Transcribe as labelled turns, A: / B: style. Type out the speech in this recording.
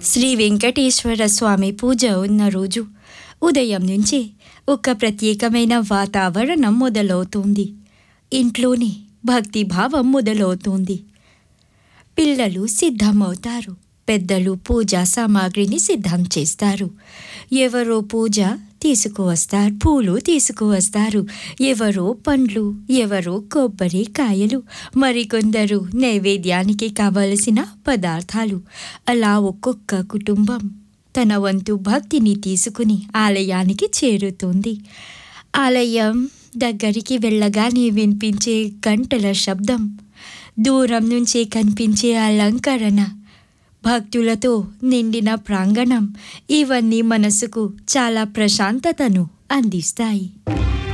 A: శ్రీ వెంకటేశ్వర స్వామి పూజ ఉన్న రోజు ఉదయం నుంచి ఒక ప్రత్యేకమైన వాతావరణం మొదలవుతుంది ఇంట్లోనే భక్తి భావం మొదలవుతుంది పిల్లలు సిద్ధమవుతారు పెద్దలు పూజా సామాగ్రిని సిద్ధం చేస్తారు ఎవరో పూజ తీసుకువస్తారు పూలు తీసుకువస్తారు ఎవరో పండ్లు ఎవరో కొబ్బరి కాయలు మరికొందరు నైవేద్యానికి కావలసిన పదార్థాలు అలా ఒక్కొక్క కుటుంబం తన వంతు భక్తిని తీసుకుని ఆలయానికి చేరుతుంది ఆలయం దగ్గరికి వెళ్ళగానే వినిపించే గంటల శబ్దం దూరం నుంచే కనిపించే అలంకరణ భక్తులతో నిండిన ప్రాంగణం ఇవన్నీ మనసుకు చాలా ప్రశాంతతను అందిస్తాయి